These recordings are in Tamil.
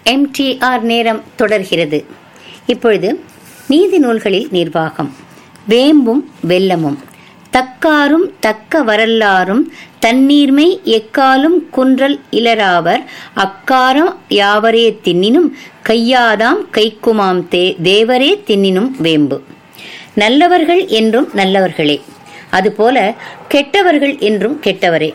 எம்டிஆர் நேரம் தொடர்கிறது இப்பொழுது நீதி நூல்களில் நிர்வாகம் வேம்பும் வெல்லமும் தக்காரும் தக்க வரல்லாரும் தண்ணீர்மை எக்காலும் குன்றல் இலராவர் அக்காரம் யாவரே தின்னினும் கையாதாம் கைக்குமாம் தே தேவரே தின்னினும் வேம்பு நல்லவர்கள் என்றும் நல்லவர்களே அதுபோல கெட்டவர்கள் என்றும் கெட்டவரே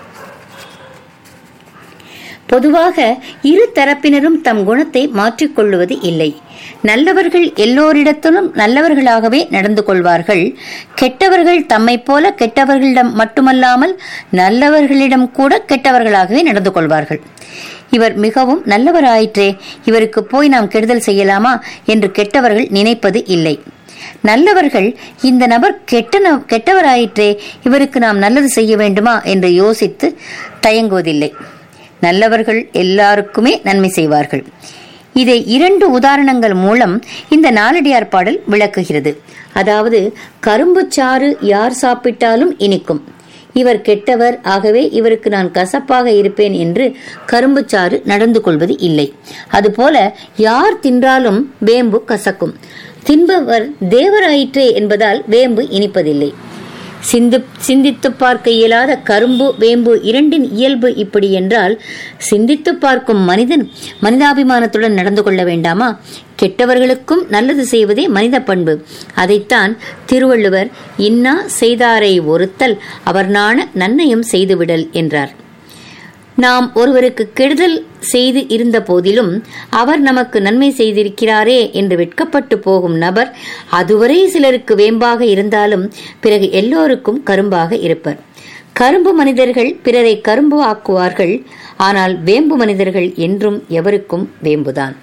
பொதுவாக இரு தரப்பினரும் தம் குணத்தை மாற்றிக்கொள்வது இல்லை நல்லவர்கள் எல்லோரிடத்திலும் நல்லவர்களாகவே நடந்து கொள்வார்கள் கெட்டவர்கள் தம்மைப் போல கெட்டவர்களிடம் மட்டுமல்லாமல் நல்லவர்களிடம் கூட கெட்டவர்களாகவே நடந்து கொள்வார்கள் இவர் மிகவும் நல்லவராயிற்றே இவருக்கு போய் நாம் கெடுதல் செய்யலாமா என்று கெட்டவர்கள் நினைப்பது இல்லை நல்லவர்கள் இந்த நபர் கெட்ட ந- கெட்டவராயிற்றே இவருக்கு நாம் நல்லது செய்ய வேண்டுமா என்று யோசித்து தயங்குவதில்லை நல்லவர்கள் எல்லாருக்குமே நன்மை செய்வார்கள் இதை இரண்டு உதாரணங்கள் மூலம் இந்த நாலடியார் பாடல் விளக்குகிறது அதாவது கரும்புச் சாறு யார் சாப்பிட்டாலும் இனிக்கும் இவர் கெட்டவர் ஆகவே இவருக்கு நான் கசப்பாக இருப்பேன் என்று கரும்புச்சாறு நடந்து கொள்வது இல்லை அதுபோல யார் தின்றாலும் வேம்பு கசக்கும் தின்பவர் தேவராயிற்றே என்பதால் வேம்பு இனிப்பதில்லை சிந்து சிந்தித்து பார்க்க இயலாத கரும்பு வேம்பு இரண்டின் இயல்பு இப்படி என்றால் சிந்தித்து பார்க்கும் மனிதன் மனிதாபிமானத்துடன் நடந்து கொள்ள வேண்டாமா கெட்டவர்களுக்கும் நல்லது செய்வதே மனித பண்பு அதைத்தான் திருவள்ளுவர் இன்னா செய்தாரை ஒருத்தல் அவர் நாண நன்னயம் செய்துவிடல் என்றார் நாம் ஒருவருக்கு கெடுதல் செய்து இருந்த போதிலும் அவர் நமக்கு நன்மை செய்திருக்கிறாரே என்று வெட்கப்பட்டு போகும் நபர் அதுவரை சிலருக்கு வேம்பாக இருந்தாலும் பிறகு எல்லோருக்கும் கரும்பாக இருப்பர் கரும்பு மனிதர்கள் பிறரை கரும்பு ஆக்குவார்கள் ஆனால் வேம்பு மனிதர்கள் என்றும் எவருக்கும் வேம்புதான்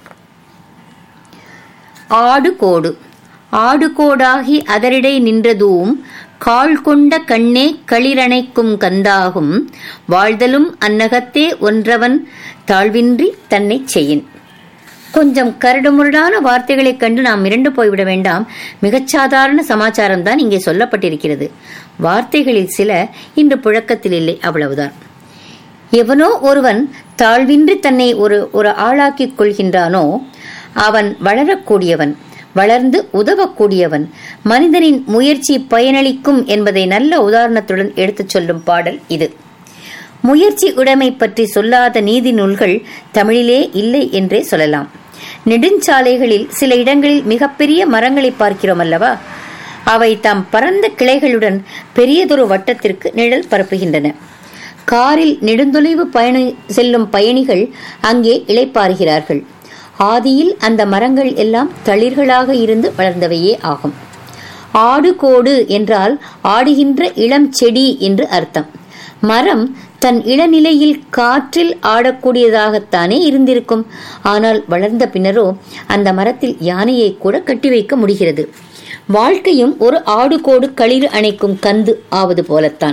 ஆடு கோடு ஆடு கோடாகி அதரிடை நின்றதூம் கால் கொண்ட கண்ணே களிரணைக்கும் கந்தாகும் வாழ்தலும் அன்னகத்தே ஒன்றவன் தாழ்வின்றி தன்னைச் செய்யின் கொஞ்சம் கரடுமுரடான வார்த்தைகளைக் கண்டு நாம் மிரண்டு போய்விட வேண்டாம் மிகச் சாதாரண சமாச்சாரம் தான் இங்கே சொல்லப்பட்டிருக்கிறது வார்த்தைகளில் சில இன்று புழக்கத்தில் இல்லை அவ்வளவுதான் எவனோ ஒருவன் தாழ்வின்றி தன்னை ஒரு ஒரு ஆளாக்கிக் கொள்கின்றானோ அவன் வளரக்கூடியவன் வளர்ந்து உதவக்கூடியவன் மனிதனின் முயற்சி பயனளிக்கும் என்பதை நல்ல உதாரணத்துடன் எடுத்துச் சொல்லும் பாடல் இது முயற்சி உடைமை பற்றி சொல்லாத நீதி நூல்கள் தமிழிலே இல்லை என்றே சொல்லலாம் நெடுஞ்சாலைகளில் சில இடங்களில் மிகப்பெரிய மரங்களை பார்க்கிறோம் அல்லவா அவை தாம் பரந்த கிளைகளுடன் பெரியதொரு வட்டத்திற்கு நிழல் பரப்புகின்றன காரில் நெடுந்தொலைவு பயணி செல்லும் பயணிகள் அங்கே இளைப்பாறுகிறார்கள் ஆதியில் அந்த மரங்கள் எல்லாம் தளிர்களாக இருந்து வளர்ந்தவையே ஆகும் ஆடு கோடு என்றால் ஆடுகின்ற இளம் செடி என்று அர்த்தம் மரம் தன் இளநிலையில் காற்றில் ஆடக்கூடியதாகத்தானே இருந்திருக்கும் ஆனால் வளர்ந்த பின்னரோ அந்த மரத்தில் யானையை கூட கட்டி வைக்க முடிகிறது வாழ்க்கையும் ஒரு ஆடு கோடு களிறு அணைக்கும் கந்து ஆவது போலத்தான்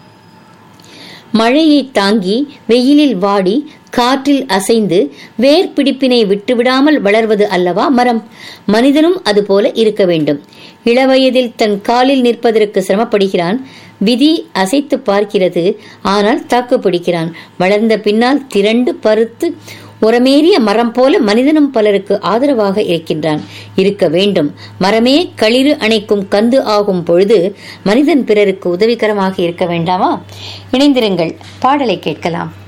மழையை தாங்கி வெயிலில் வாடி காற்றில் அசைந்து வேர் பிடிப்பினை விட்டுவிடாமல் வளர்வது அல்லவா மரம் மனிதனும் அதுபோல இருக்க வேண்டும் இளவயதில் தன் காலில் நிற்பதற்கு சிரமப்படுகிறான் விதி அசைத்து பார்க்கிறது ஆனால் தாக்கு பிடிக்கிறான் வளர்ந்த பின்னால் திரண்டு பருத்து உரமேறிய மரம் போல மனிதனும் பலருக்கு ஆதரவாக இருக்கின்றான் இருக்க வேண்டும் மரமே களிறு அணைக்கும் கந்து ஆகும் பொழுது மனிதன் பிறருக்கு உதவிகரமாக இருக்க வேண்டாமா இணைந்திருங்கள் பாடலை கேட்கலாம்